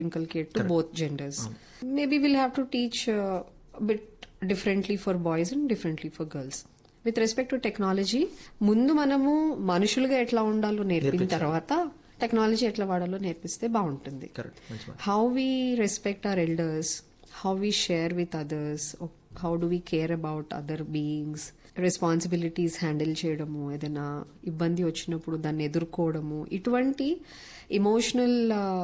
inculcate to both genders. Maybe we'll have to teach uh, a bit differently for boys and differently for girls. With respect to technology ముందు మనము మనుషులుగా ఎట్లా ఉండాలో నేర్పిన తర్వాత technology ఎట్లా వాడాలో నేర్పిస్తే బాగుంటుంది కరెక్ట్ మంచి మాట how we respect our elders, how we share with others, how do we care about other beings, responsibilities handle చేయడము ఏదైనా ఇబ్బంది వచ్చినప్పుడు దాన్ని ఎదుర్కోవడము ఇటువంటి emotional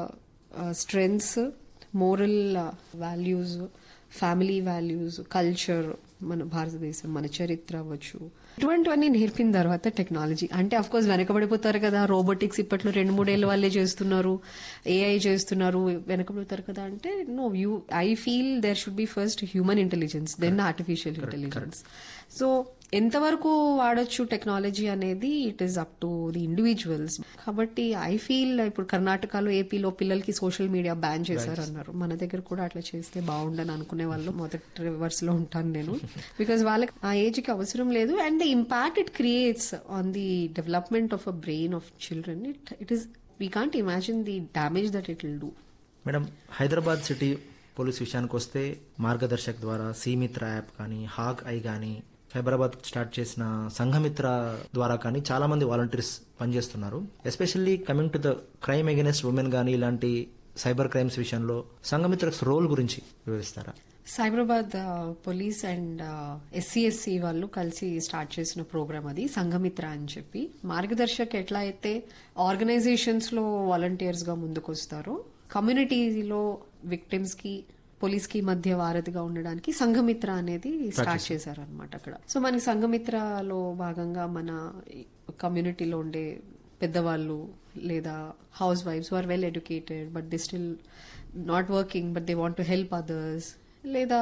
strengths moral values family values culture మన భారతదేశం మన చరిత్ర అవ్వచ్చు ఇటువంటివన్నీ నేర్పిన తర్వాత టెక్నాలజీ అంటే అఫ్ కోర్స్ వెనకబడిపోతారు కదా రోబోటిక్స్ ఇప్పట్లో రెండు మూడేళ్ళ వాళ్ళే చేస్తున్నారు ఏఐ చేస్తున్నారు వెనకబడిపోతారు కదా అంటే no you I feel there should be first human intelligence then artificial intelligence so ఎంతవరకు వాడొచ్చు టెక్నాలజీ అనేది it is up to the individuals కాబట్టి ఐ ఫీల్ ఇప్పుడు కర్ణాటకలో ఏపీలో పిల్లలకి సోషల్ మీడియా బ్యాన్ చేశారు అన్నారు మన దగ్గర కూడా అట్లా చేస్తే బాగుండని అనుకునే వాళ్ళు మొదటి రివర్స్ లో ఉంటాను నేను బికాస్ వాళ్ళకి ఆ ఏజ్ కి అవసరం లేదు and the impact it creates on the development of a brain of children it it is we can't imagine the damage that it will do madam Hyderabad city police విషయానికి వస్తే మార్గదర్శక్ ద్వారా సీమిత్ర యాప్ కానీ hawk eye కానీ Hyderabad start చేసిన సంఘమిత్ర ద్వారా కానీ చాలా మంది వాలంటీర్స్ పనిచేస్తున్నారు especially coming to the crime against women కానీ ఇలాంటి సైబర్ క్రైమ్స్ విషయంలో సంఘమిత్ర రోల్ గురించి వివరిస్తారా సైబరాబాద్ పోలీస్ అండ్ ఎస్సీఎస్సి వాళ్ళు కలిసి స్టార్ట్ చేసిన ప్రోగ్రామ్ అది సంఘమిత్ర అని చెప్పి మార్గదర్శక్ ఎట్లా అయితే ఆర్గనైజేషన్స్ లో వాలంటీర్స్ గా ముందుకు వస్తారో కమ్యూనిటీలో విక్టిమ్స్ కి పోలీస్ కి మధ్య వారధిగా ఉండడానికి సంఘమిత్ర అనేది స్టార్ట్ చేశారనమాట అక్కడ సో మనకి సంఘమిత్రలో భాగంగా మన కమ్యూనిటీలో ఉండే పెద్దవాళ్ళు లేదా హౌస్ వైఫ్స్ are well educated but they still not working but they want to help others లేదా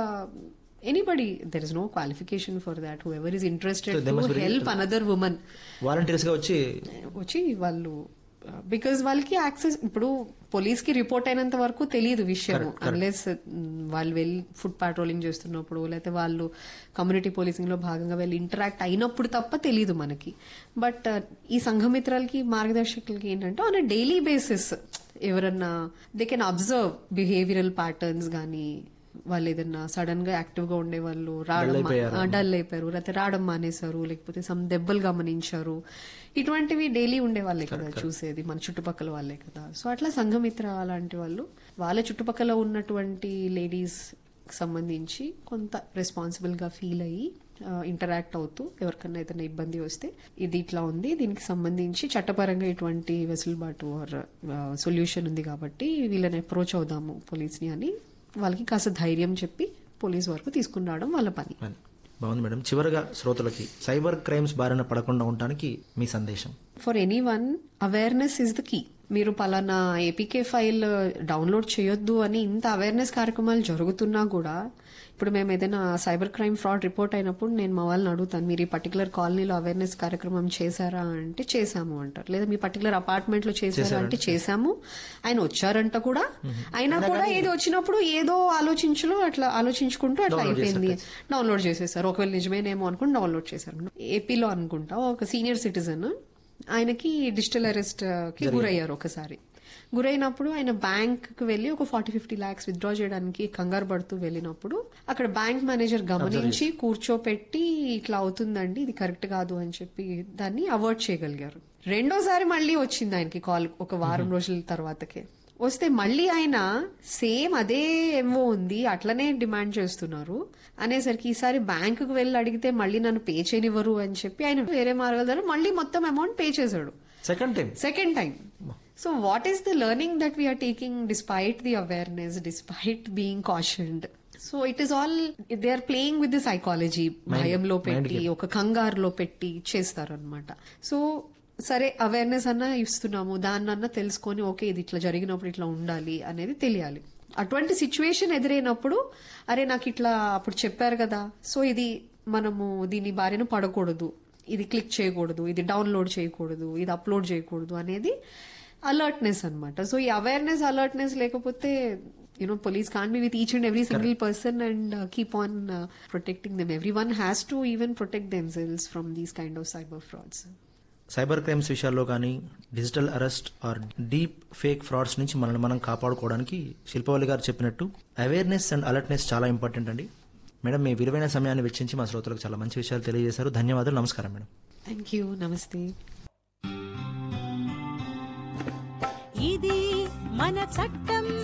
anybody there is no qualification for that whoever is interested So they must to be help another women volunteers గా వచ్చి వచ్చి వాళ్ళు because వాళ్ళకి access ఇప్పుడు police కి report అయినంత వరకు తెలియదు విషయం అన్లెస్ వాళ్ళు వెళ్ళి ఫుడ్ పాట్రోలింగ్ చేస్తున్నప్పుడు లేకపోతే వాళ్ళు కమ్యూనిటీ పోలీసింగ్ లో భాగంగా వెళ్ళి ఇంటరాక్ట్ అయినప్పుడు తప్ప తెలియదు మనకి బట్ ఈ సంఘమిత్రాలకి మార్గదర్శకులకి ఏంటంటే ఆన్ డైలీ బేసిస్ ఎవరన్నా they can observe behavioural patterns గానీ వాళ్ళు ఏదన్నా సడన్ గా యాక్టివ్ గా ఉండే వాళ్ళు రావడం అయిపోయారు. ఆ, డల్ అయిపోయారు లేకపోతే రావడం మానేశారు లేకపోతే సమ్ దెబ్బలు గమనించారు ఇటువంటివి డైలీ ఉండే వాళ్ళే కదా చూసేది మన చుట్టుపక్కల వాళ్ళే కదా సో అట్లా సంఘమిత్ర అలాంటి వాళ్ళు వాళ్ళ చుట్టుపక్కల ఉన్నటువంటి లేడీస్ సంబంధించి కొంత రెస్పాన్సిబుల్ గా ఫీల్ అయ్యి ఇంటరాక్ట్ అవుతూ ఎవరికన్నా ఏదైనా ఇబ్బంది వస్తే ఇది ఇట్లా ఉంది దీనికి సంబంధించి చట్టపరంగా ఇటువంటి వెసులుబాటు ఆర్ సొల్యూషన్ ఉంది కాబట్టి వీళ్ళని అప్రోచ్ అవుదాము పోలీస్ ని అని వాళ్ళకి కాస్త ధైర్యం చెప్పి పోలీస్ వరకు తీసుకుని రావడం వాళ్ళ పని అని. బాగుంది మేడం చివరగా శ్రోతలకి సైబర్ క్రైమ్స్ బారిన పడకుండా ఉండటానికి మీ సందేశం for anyone awareness is the key మీరు పలానా ఏపీకే ఫైల్ డౌన్లోడ్ చేయొద్దు అని ఇంత అవేర్నెస్ కార్యక్రమాలు జరుగుతున్నా కూడా ఇప్పుడు మేము ఏదైనా సైబర్ క్రైమ్ ఫ్రాడ్ రిపోర్ట్ అయినప్పుడు నేను మా వాళ్ళని అడుగుతాను మీరు ఈ పర్టికులర్ కాలనీలో అవేర్నెస్ కార్యక్రమం చేశారా అంటే చేశాము అంటారు లేదా మీ పర్టికులర్ అపార్ట్మెంట్ లో చేశారా అంటే చేశాము ఆయన వచ్చారంట కూడా అయినా కూడా ఏది వచ్చినప్పుడు ఏదో ఆలోచించులో అట్లా ఆలోచించుకుంటూ అట్లా అయిపోయింది డౌన్లోడ్ చేసేసారు ఒకవేళ నిజమేనేమో అనుకుని డౌన్లోడ్ చేశారు ఏపీలో అనుకుంటా ఒక సీనియర్ సిటిజన్ ఆయనకి డిజిటల్ అరెస్ట్ కి గురయ్యారు ఒకసారి గురైనప్పుడు ఆయన బ్యాంక్ కి వెళ్లి ఒక ఫార్టీ ఫిఫ్టీ లాక్స్ విత్డ్రా చేయడానికి కంగారు పడుతూ వెళ్ళినప్పుడు అక్కడ బ్యాంక్ మేనేజర్ గమనించి కూర్చోపెట్టి ఇట్లా అవుతుందండి ఇది కరెక్ట్ కాదు అని చెప్పి దాన్ని అవాయిడ్ చేయగలిగారు రెండోసారి మళ్ళీ వచ్చింది ఆయనకి కాల్ ఒక వారం రోజుల తర్వాతకే వస్తే మళ్ళీ ఆయన సేమ్ అదే ఏమో ఉంది అట్లనే డిమాండ్ చేస్తున్నారు అనేసరికి ఈసారి బ్యాంకుకు వెళ్ళి అడిగితే మళ్ళీ నన్ను పే చేయనివ్వరు అని చెప్పి ఆయన వేరే మార్గాల ద్వారా మళ్ళీ మొత్తం అమౌంట్ పే చేశాడు second time second time so what is the learning that we are taking despite the awareness despite being cautioned so it is all they are playing with the psychology భయంలో పెట్టి ఒక కంగారులో పెట్టి చేస్తారనమాట సో సరే awareness అన్నా ఇస్తున్నాము దాన్నన్నా తెలుసుకొని ఓకే ఇది ఇట్లా జరిగినప్పుడు ఇట్లా ఉండాలి అనేది తెలియాలి అటువంటి సిచ్యువేషన్ ఎదురైనప్పుడు అరే నాకు ఇట్లా అప్పుడు చెప్పారు కదా సో ఇది మనము దీని బారిన పడకూడదు ఇది క్లిక్ చేయకూడదు ఇది డౌన్లోడ్ చేయకూడదు ఇది అప్లోడ్ చేయకూడదు అనేది అలర్ట్నెస్ అన్నమాట సో ఈ అవేర్నెస్ అలర్ట్నెస్ లేకపోతే you know police can be with each and every single person and keep on protecting them everyone has to even protect themselves from these kind of cyber frauds cyber crimes విషయాల్లో కానీ digital arrest or deep fake frauds నుంచి మనల్ని మనం కాపాడుకోవడానికి శిల్పవల్లి గారు చెప్పినట్టు awareness and alertness చాలా important అండి madam మీ విలువైన సమయాన్ని వెచ్చించి మా శ్రోతలకు చాలా మంచి విషయాలు తెలియజేశారు ధన్యవాదాలు నమస్కారం మేడం థ్యాంక్ యూ నమస్తే ఇది మన చట్టం